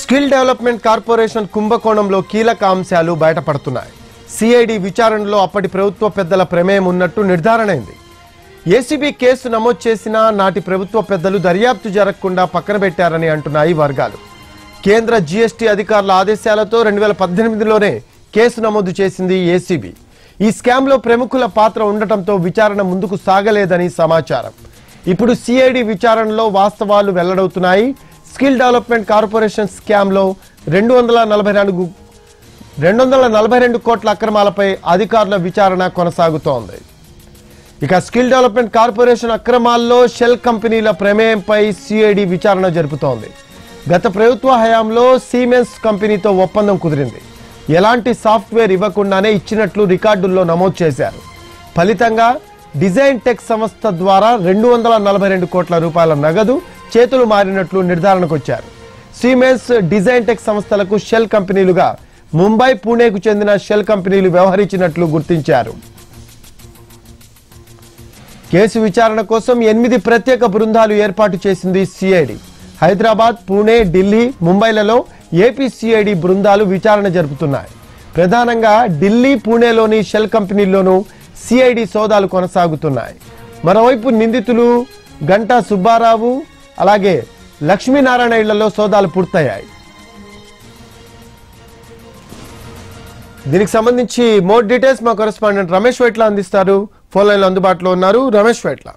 skill development corporation కుంభకోణంలో కీలక అంశాలు బయటపడుతున్నాయి సిఐడి విచారణలో అప్పటి ప్రభుత్వ పెద్దల ప్రమేయం ఉన్నట్టు నిర్ధారణైంది ఏసీబీ కేసు నమోదు చేసిన నాటి ప్రభుత్వ పెద్దలు దర్యాప్తు జరగకుండా పక్కన పెట్టారని అంటున్నాయి వర్గాలు కేంద్ర జీఎస్టీ అధికారుల ఆదేశాలతో రెండు వేల పద్దెనిమిదిలోనే కేసు నమోదు చేసింది ఏసీబీ ఈ స్కామ్లో ప్రముఖుల పాత్ర ఉండటంతో విచారణ ముందుకు సాగలేదని సమాచారం ఇప్పుడు సిఐడి విచారణలో వాస్తవాలు వెల్లడవుతున్నాయి స్కిల్ డెవలప్మెంట్ కార్పొరేషన్ స్కామ్లో రెండు వందల నలభై నాలుగు రెండు వందల నలభై రెండు కోట్ల అక్రమాలపై అధికారుల విచారణ కొనసాగుతోంది ఇక స్కిల్ డెవలప్మెంట్ కార్పొరేషన్ అక్రమాల్లో షెల్ కంపెనీల ప్రమేయంపై సిఐడి విచారణ జరుపుతోంది గత ప్రభుత్వ హయాంలో సీమెన్స్ కంపెనీతో ఒప్పందం కుదిరింది ఎలాంటి సాఫ్ట్వేర్ ఇవ్వకుండానే ఇచ్చినట్లు రికార్డుల్లో నమోదు చేశారు ఫలితంగా డిజైన్ టెక్ సంస్థ ద్వారా రెండు వందల నలభై రెండు కోట్ల రూపాయల నగదు చేతులు మారినట్లు నిర్ధారణకు వచ్చారు సీమెన్స్ డిజైన్ టెక్ సంస్థలకు షెల్ కంపెనీలుగా ముంబై పూణేకు చెందిన షెల్ కంపెనీలు వ్యవహరించినట్లు గుర్తించారు కేసు విచారణ కోసం ఎనిమిది ప్రత్యేక బృందాలు ఏర్పాటు చేసింది సిఐడి హైదరాబాద్ పూణే ఢిల్లీ ముంబైలలో ఏపీ సిఐడి బృందాలు విచారణ జరుపుతున్నాయి ప్రధానంగా ఢిల్లీ పూణేలోని షెల్ కంపెనీల్లోనూ సిఐడి సోదాలు కొనసాగుతున్నాయి మరోవైపు నిందితులు గంటా సుబ్బారావు అలాగే లక్ష్మీనారాయణ ఇళ్లలో సోదాలు పూర్తయ్యాయి దీనికి సంబంధించి మోర్ డీటెయిల్స్ మా కరెస్పాండెంట్ రమేష్ వైట్ల అందిస్తారు ఫోన్ లైన్ అందుబాటులో ఉన్నారు రమేష్ వైట్ల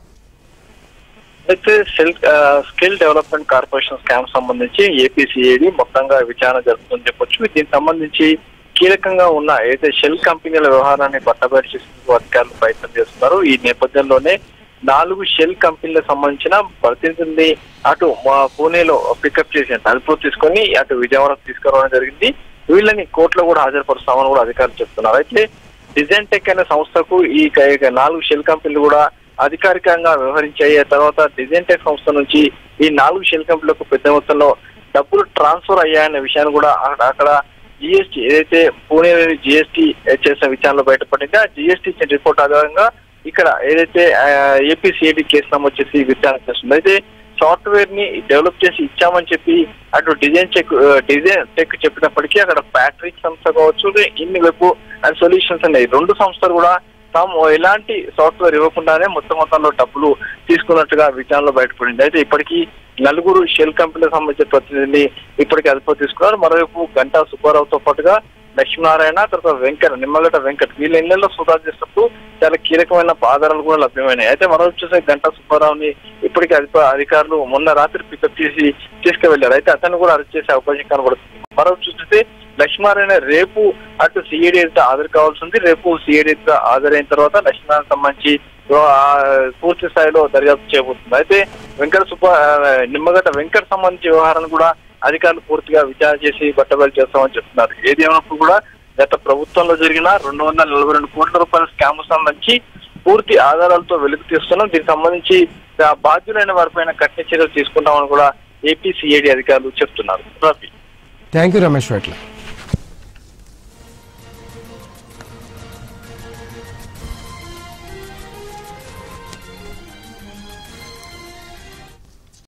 అయితే సెల్ స్కిల్ డెవలప్మెంట్ కార్పొరేషన్ స్కామ్ సంబంధించి ఏపీసీఏడి మొత్తంగా విచారణ జరుపుతుందని చెప్పొచ్చు దీనికి సంబంధించి కీలకంగా ఉన్న ఏదైతే షెల్ కంపెనీల వ్యవహారాన్ని పట్టబయలు చేసేందుకు అధికారులు ప్రయత్నం చేస్తున్నారు ఈ నేపథ్యంలోనే నాలుగు షెల్ కంపెనీలకు సంబంధించిన ప్రతినిధుల్ని అటు మా పూణేలో పికప్ చేసి అదుపులో తీసుకొని అటు విజయవాడ తీసుకురావడం జరిగింది వీళ్ళని కోర్టులో కూడా హాజరుపరుస్తామని కూడా అధికారులు చెప్తున్నారు అయితే డిజైన్ టెక్ అనే సంస్థకు ఈ క- ఇక నాలుగు షెల్ కంపెనీలు కూడా అధికారికంగా వ్యవహరించాయి ఆ తర్వాత డిజైన్ టెక్ సంస్థ నుంచి ఈ నాలుగు షెల్ కంపెనీలకు పెద్ద మొత్తంలో డబ్బులు ట్రాన్స్ఫర్ అయ్యాయనే విషయాన్ని కూడా అక్కడ- అక్కడ జిఎస్టీ ఏదైతే పూణే జిఎస్టీ చేసిన విచారణలో బయటపడింది ఆ జిఎస్టీ ఇచ్చిన రిపోర్ట్ ఆధారంగా ఇక్కడ ఏదైతే ఏపీసీఐడి కేసు నమోదు చేసి విచారణ చేస్తుంది అయితే సాఫ్ట్వేర్ ని డెవలప్ చేసి ఇచ్చామని చెప్పి అటు డిజైన్ చెక్ డిజైన్ టెక్ చెప్పినప్పటికీ అక్కడ ప్యాట్రిక్ సంస్థ కావచ్చు ఇన్ని వెబ్ అండ్ సొల్యూషన్స్ ఉన్నాయి రెండు సంస్థలు కూడా తాము ఎలాంటి సాఫ్ట్వేర్ ఇవ్వకుండానే మొత్తం మొత్తంలో డబ్బులు తీసుకున్నట్టుగా విచారణలో బయటపడింది అయితే ఇప్పటికీ నలుగురు షెల్ కంపెనీలకు సంబంధించిన ప్రతినిధిని ఇప్పటికీ అదుపు తీసుకున్నారు మరోవైపు గంటా సుబ్బారావుతో పాటుగా లక్ష్మీనారాయణ తర్వాత వెంకట నిమ్మగడ్డ వెంకట్ వీళ్ళ ఇళ్లలో సోదాలు చేసినప్పుడు చాలా కీలకమైన ఆధారాలు కూడా లభ్యమైనాయి అయితే మరోవైపు చూసే గంటా సుబ్బారావుని ఇప్పటికీ అధిప అధికారులు మొన్న రాత్రి పికప్ చేసి తీసుకువెళ్లారు అయితే అతను కూడా అరెస్ట్ చేసే అవకాశం కనబడుతుంది మరోవైపు చూస్తే లక్ష్మీనారాయణ రేపు అటు సిఐడి అయితే హాజరు కావాల్సి ఉంది రేపు సిఐడి హాజరైన తర్వాత లక్ష్మీనారాయణ సంబంధించి ఆ, పూర్తి స్థాయిలో దర్యాప్తు చేయబోతుంది అయితే వెంకట సుబ్బ ఆ, నిమ్మగడ్డ వెంకట సంబంధించి వ్యవహారాన్ని కూడా అధికారులు పూర్తిగా విచారణ చేసి బట్టబయలు చేస్తామని చెప్తున్నారు ఏది ఏమైనప్పుడు కూడా గత ప్రభుత్వంలో జరిగిన రెండు వందల నలభై రెండు కోట్ల రూపాయల స్కామ్ సంబంధించి పూర్తి ఆధారాలతో వెలుగు తీస్తున్నాం దీనికి సంబంధించి ఆ బాధ్యులైన వారిపైన కఠిన చర్యలు తీసుకుంటామని కూడా ఏపీ సిఐడి అధికారులు చెప్తున్నారు రఫీ థ్యాంక్ యూ రమేష్ వైట్ల